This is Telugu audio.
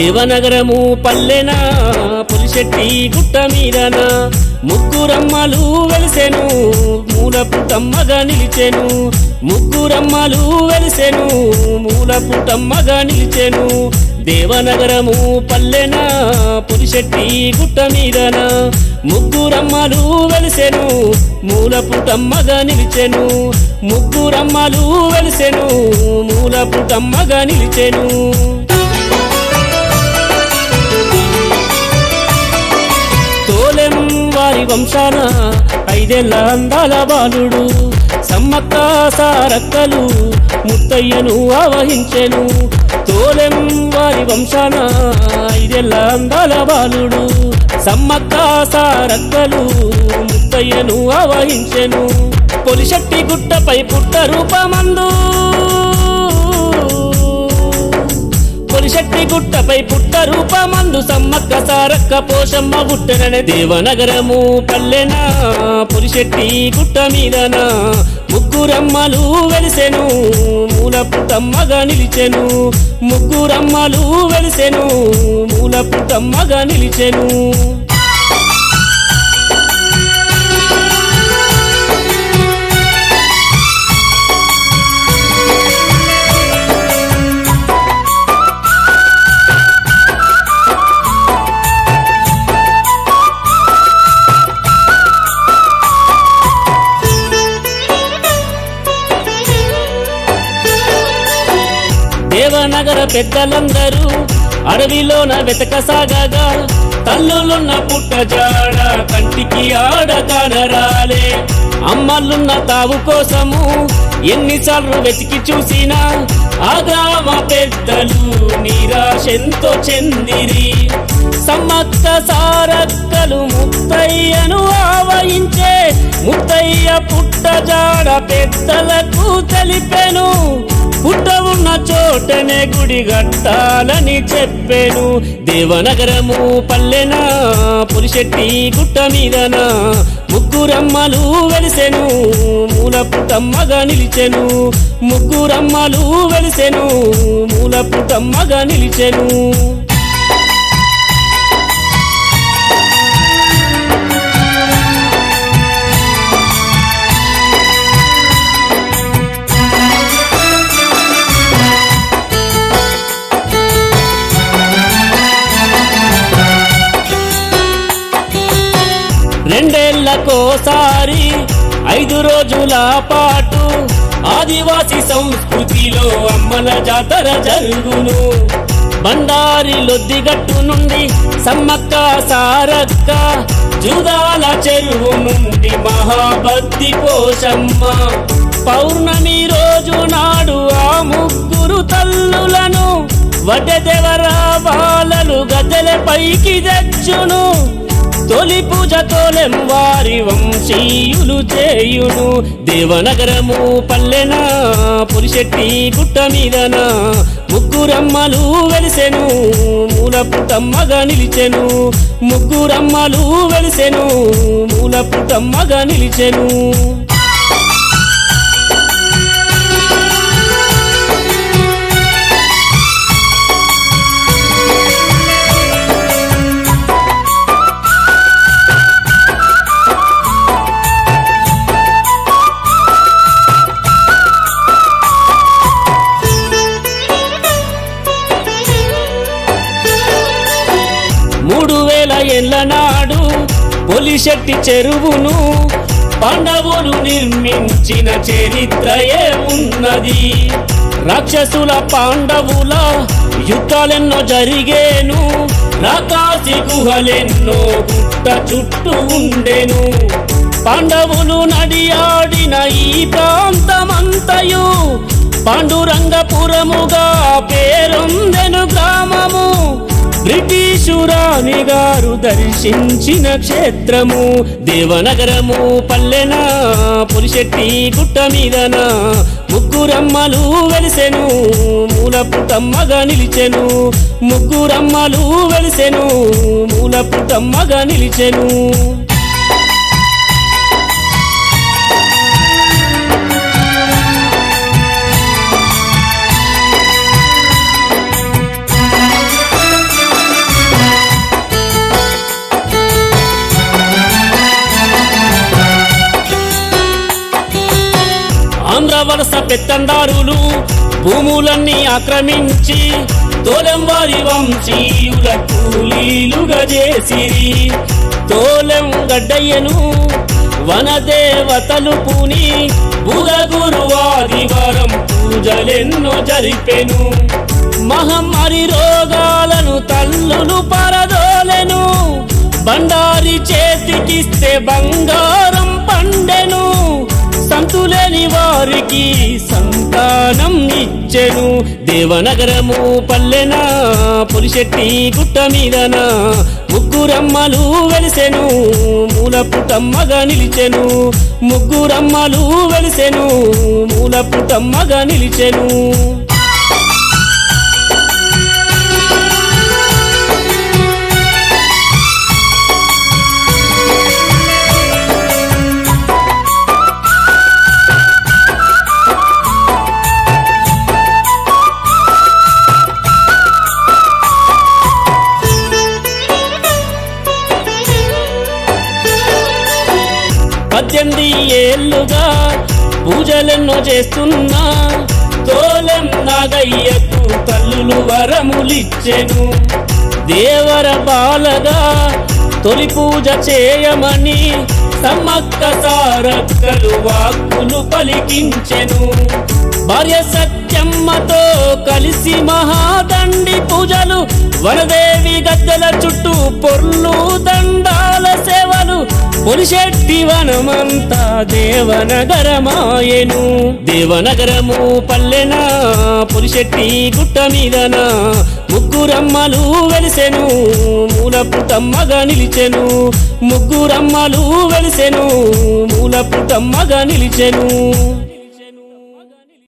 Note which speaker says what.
Speaker 1: దేవనగరము పల్లెన పులిశెట్టి గుట్ట మీదన ముగ్గురమ్మలు వెలిసెను మూలపు తమ్మగా నిలిచెను ముగ్గురమ్మలు వెలిసెను మూలపు తమ్మగా నిలిచెను దేవనగరము పల్లెన పులిశెట్టి గుట్ట మీదన ముగ్గురమ్మలు వెలిసెను మూలపు తమ్మగా నిలిచెను ముగ్గురమ్మలు వెలిసెను మూలపు తమ్మగా నిలిచెను తోలెం వారి వంశాన ఐదేళ్ల అందాల బాలుడు సమ్మక్క సారక్కలు ముత్తయ్యను ఆవహించెను తోలెం వారి వంశాన ఐదేళ్ల అందాల బాలుడు సమ్మక్క సారక్కలు ముత్తయ్యను ఆవహించెను పొలిశెట్టి గుట్టపై పుట్ట రూపమందు పొలిశెట్టి గుట్టపై పుట్ట రూపమందు సమ్మక్క సారక్క పోషమ్మ పుట్టనని దేవనగరము పల్లెన పొలిశెట్టి గుట్ట మీదన ముగ్గురమ్మలు వెలిసెను మూలపు తమ్మగా నిలిచెను ముగ్గురమ్మలు వెలిసెను మూలపు తమ్మగా నిలిచెను దేవనగర పెద్దలందరూ అడవిలోన వెతకసాగగా తల్లులున్న పుట్ట జాడ కంటికి ఆడ కనరాలే అమ్మలున్న తావు కోసము ఎన్నిసార్లు వెతికి చూసినా ఆ గ్రామ పెద్దలు నిరాశెంతో చెందిరి సమ్మక్క సారక్కలు ముత్తయ్యను ఆవహించే ముత్తయ్య పుట్ట జాడ పెద్దలకు తెలిపెను పుట్ట ఉన్న చోటనే గుడి కట్టాలని చెప్పాను దేవనగరము పల్లెన పులిశెట్టి గుట్ట మీదన ముగ్గురమ్మలు వెలిసెను మూలపు తమ్మగా నిలిచెను ముగ్గురమ్మలు వెలిసెను మూలపు తమ్మగా నిలిచెను రెండేళ్లకోసారి ఐదు రోజుల పాటు ఆదివాసి సంస్కృతిలో అమ్మల జాతర జరుగును బండారి లొద్దిగట్టు నుండి సమ్మక్క సారక్క జూదాల చెరువు నుండి మహాభక్తి కోశమ్మ పౌర్ణమి రోజు నాడు ఆ ముగ్గురు తల్లులను వడ్డెదెవరా బాలలు గద్దెల పైకి తెచ్చును తొలి పూజ తోలెం వారి వంశీయులు చేయును దేవనగరము పల్లెన పులిశెట్టి గుట్ట మీదన ముగ్గురమ్మలు వెలిసెను మూలపు తమ్మగా నిలిచెను ముగ్గురమ్మలు వెలిసెను మూలపు తమ్మగా నిలిచెను మూడు వేల ఏళ్ల నాడు పొలిశెట్టి చెరువును పాండవులు నిర్మించిన చరిత్రయే ఉన్నది రాక్షసుల పాండవుల యుద్ధాలెన్నో జరిగేను రాకాసి గుహలెన్నో గుట్ట చుట్టూ ఉండెను పాండవులు నడియాడిన ఈ ప్రాంతమంతయు పాండురంగపురముగా పేరొందెను గ్రామము బ్రిటిషు రాణి గారు దర్శించిన క్షేత్రము దేవనగరము పల్లెన పులిశెట్టి గుట్ట మీదన ముగ్గురమ్మలు వెలిసెను మూలపు తమ్మగా నిలిచెను ముగ్గురమ్మలు వెలిసెను మూలపు తమ్మగా నిలిచెను వలస పెత్తందారులు భూములన్నీ ఆక్రమించి తోలెం వారి వంశీయుల కూలీలుగా చేసిరి తోలెం గడ్డయ్యను వనదేవతలు పూని బుధ గురువాదివారం పూజలెన్నో జరిపెను మహమ్మారి రోగాలను తల్లులు పరదోలెను బండారి చేతికిస్తే బంగారం పండెను సంతులేని వారికి సంతానం ఇచ్చెను దేవనగరము పల్లెన పులిశెట్టి గుట్ట మీదన ముగ్గురమ్మలు వెలిసెను మూలపుటమ్మగా నిలిచెను ముగ్గురమ్మలు వెలిసెను మూలపుటమ్మగా నిలిచెను పద్దెనిమిది ఏళ్ళుగా పూజలెన్నో చేస్తున్నా తోలెం నాగయ్యకు తల్లులు వరములిచ్చెను దేవర బాలగా తొలి పూజ చేయమని సమ్మక్క సారక్కలు వాక్కులు పలికించెను భార్య సత్యమ్మతో కలిసి మహాదండి పూజలు వనదేవి గద్దెల చుట్టూ పొర్లు దండాల సేవలు పులిశెట్టి వనమంతా దేవనగరమాయెను దేవనగరము పల్లెన పులిశెట్టి గుట్ట మీదన ముగ్గురమ్మలు వెలిసెను మూలపుటమ్మగా నిలిచెను ముగ్గురమ్మలు వెలిసెను మూలపుటమ్మగా నిలిచెను